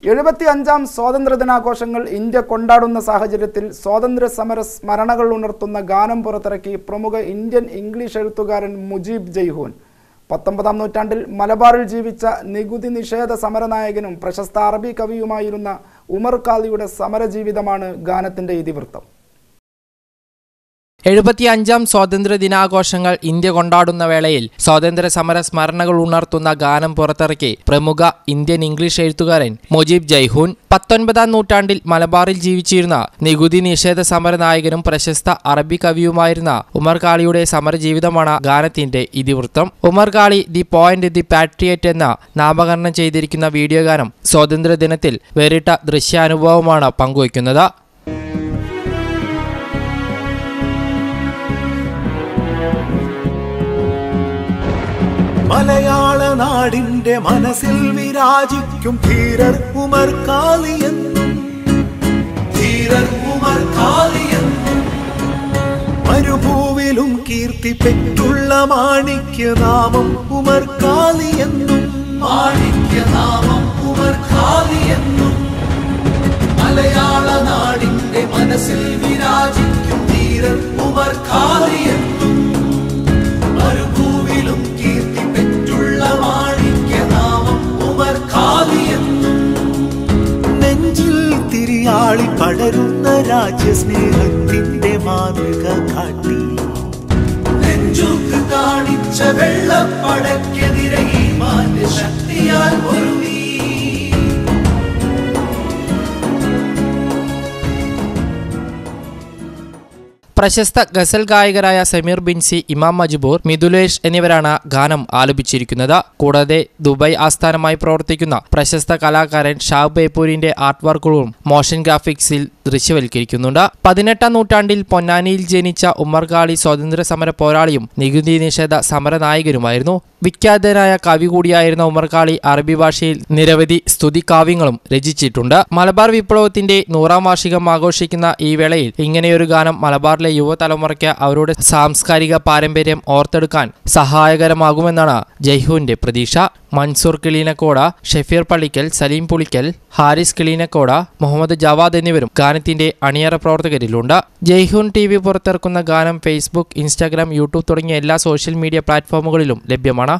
എഴുപത്തി അഞ്ചാം സ്വാതന്ത്ര്യദിനാഘോഷങ്ങൾ ഇന്ത്യ കൊണ്ടാടുന്ന സാഹചര്യത്തിൽ സ്വാതന്ത്ര്യ സമര സ്മരണകൾ ഉണർത്തുന്ന ഗാനം പുറത്തിറക്കി പ്രമുഖ ഇന്ത്യൻ ഇംഗ്ലീഷ് എഴുത്തുകാരൻ മുജീബ് ജയ്ഹൂൻ പത്തൊമ്പതാം നൂറ്റാണ്ടിൽ മലബാറിൽ ജീവിച്ച നികുതി നിഷേധ സമരനായകനും പ്രശസ്ത അറബി കവിയുമായിരുന്ന ഉമർ ഖാലിയുടെ സമരജീവിതമാണ് ഗാനത്തിന്റെ ഇതിവൃത്തം എഴുപത്തിയഞ്ചാം സ്വാതന്ത്ര്യ ദിനാഘോഷങ്ങൾ ഇന്ത്യ കൊണ്ടാടുന്ന വേളയിൽ സ്വാതന്ത്ര്യ സമര സ്മരണകൾ ഉണർത്തുന്ന ഗാനം പുറത്തിറക്കി പ്രമുഖ ഇന്ത്യൻ ഇംഗ്ലീഷ് എഴുത്തുകാരൻ മുജീബ് ജയ്ഹൂൻ പത്തൊൻപതാം നൂറ്റാണ്ടിൽ മലബാറിൽ ജീവിച്ചിരുന്ന നികുതി നിഷേധ സമര നായകനും പ്രശസ്ത അറബി കവിയുമായിരുന്ന ഉമർ ഖാളിയുടെ സമരജീവിതമാണ് ഗാനത്തിന്റെ ഇതിവൃത്തം ഉമർ ഖാളി ദി പോയിന്റ് ദി പാട്രിയറ്റ് എന്ന നാമകരണം ചെയ്തിരിക്കുന്ന വീഡിയോ ഗാനം സ്വാതന്ത്ര്യ ദിനത്തിൽ വേറിട്ട ദൃശ്യാനുഭവമാണ് പങ്കുവയ്ക്കുന്നത് മലയാള നാടിന്റെ മനസ്സിൽ വിരാജിക്കും ധീരർ ഉമർ കാളിയെന്നും ധീരർ ഉമർ കാളിയെന്നും മരുഭൂവിലും കീർത്തി പെറ്റുള്ള മാണിക്യനാമം ഉമർ കാളിയെന്നും മാണിക്യനാമം ഉമർ കാളിയെന്നും മലയാള നാടിന്റെ മനസ്സിൽ വിരാജിക്കും ധീരർ ഉമർ കാളിയെന്നും മരുഭൂവിലും കീർത്തി പെറ്റുള്ള മാണിക്യനാമം ഉമർ ഖാലിയെന്നും നെഞ്ചിൽ തിരിയാളി പടരുന്ന രാജ്യസ്നേഹത്തിന്റെ മാതൃക കാട്ടി നെഞ്ചുക്ക് കാണിച്ച വെള്ളപ്പടക്കെതിരെ ഈ മാന്യ ശക്തിയാൽ ഒരുങ്ങി പ്രശസ്ത ഗസൽ ഗായകരായ സമീർ ബിൻസി ഇമാം മജ്ബൂർ മിഥുലേഷ് എന്നിവരാണ് ഗാനം ആലപിച്ചിരിക്കുന്നത് കൂടാതെ ദുബായ് ആസ്ഥാനമായി പ്രവർത്തിക്കുന്ന പ്രശസ്ത കലാകാരൻ ഷാബ് ബേപ്പൂരിന്റെ ആർട്ട് വർക്കുകളും മോഷൻ ഗ്രാഫിക്സിൽ ദൃശ്യവൽക്കരിക്കുന്നുണ്ട് പതിനെട്ടാം നൂറ്റാണ്ടിൽ പൊന്നാനിയിൽ ജനിച്ച ഉമ്മർ ഖാളി സ്വാതന്ത്ര്യ സമര പോരാളിയും നികുതി നിഷേധ സമരനായകനുമായിരുന്നു വിഖ്യാതനായ കവി കൂടിയായിരുന്ന ഉമർ ഖാളി അറബി ഭാഷയിൽ നിരവധി സ്തുതികാവ്യങ്ങളും രചിച്ചിട്ടുണ്ട് മലബാർ വിപ്ലവത്തിന്റെ നൂറാം വാർഷികം ആഘോഷിക്കുന്ന ഈ വേളയിൽ ഇങ്ങനെയൊരു ഗാനം മലബാറിലെ യുവതലമുറയ്ക്ക് അവരുടെ സാംസ്കാരിക പാരമ്പര്യം ഓർത്തെടുക്കാൻ സഹായകരമാകുമെന്നാണ് ജയ്ഹുവിന്റെ പ്രതീക്ഷ മൻസൂർ കിളീനക്കോട ഷെഫീർ പള്ളിക്കൽ സലീം പുളിക്കൽ ഹാരിസ് കിളീനക്കോട മുഹമ്മദ് ജവാദ് എന്നിവരും ഗാനത്തിന്റെ അണിയറ പ്രവർത്തകരിലുണ്ട് ജയ്ഹുൻ ടി വി പുറത്തിറക്കുന്ന ഗാനം ഫേസ്ബുക്ക് ഇൻസ്റ്റാഗ്രാം യൂട്യൂബ് തുടങ്ങിയ എല്ലാ സോഷ്യൽ മീഡിയ പ്ലാറ്റ്ഫോമുകളിലും ലഭ്യമാണ്